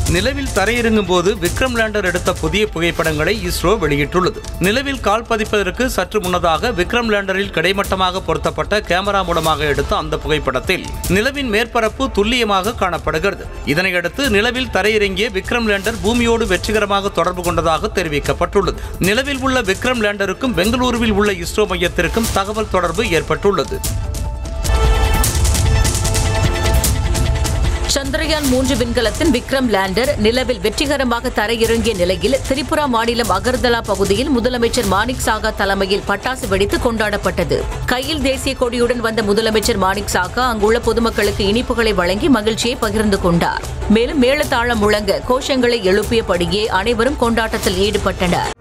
நிலவில் தரையிறங்கும் போது விக்ரம் லேண்டர் எடுத்த புதிய புகைப்படங்களை இஸ்ரோ வெளியிட்டுள்ளது நிலவில் கால் பதிப்பதற்கு சற்று முன்னதாக விக்ரம் லேண்டரில் கிடைமட்டமாக பொருத்தப்பட்ட கேமரா மூலமாக எடுத்த அந்த புகைப்படத்தில் நிலவின் மேற்பரப்பு துல்லியமாக காணப்படுகிறது இதனையடுத்து நிலவில் தரையிறங்கிய விக்ரம் லேண்டர் பூமியோடு வெற்றிகரமாக தொடர்பு கொண்டதாக தெரிவிக்கப்பட்டுள்ளது நிலவில் உள்ள விக்ரம் லேண்டருக்கும் பெங்களூருவில் உள்ள இஸ்ரோ மையத்திற்கும் தகவல் தொடர்பு ஏற்பட்டுள்ளது சந்திரயான் மூன்று விண்கலத்தின் விக்ரம் லேண்டர் நிலவில் வெற்றிகரமாக தரையிறங்கிய நிலையில் திரிபுரா மாநிலம் அகர்தலா பகுதியில் முதலமைச்சர் மாணிக் சாகா தலைமையில் பட்டாசு வெடித்து கொண்டாடப்பட்டது கையில் தேசிய கொடியுடன் வந்த முதலமைச்சர் மாணிக் சாகா அங்குள்ள பொதுமக்களுக்கு இனிப்புகளை வழங்கி மகிழ்ச்சியை பகிர்ந்து கொண்டார் மேலும் மேளதாளம் முழங்க கோஷங்களை எழுப்பியபடியே அனைவரும் கொண்டாட்டத்தில் ஈடுபட்டனர்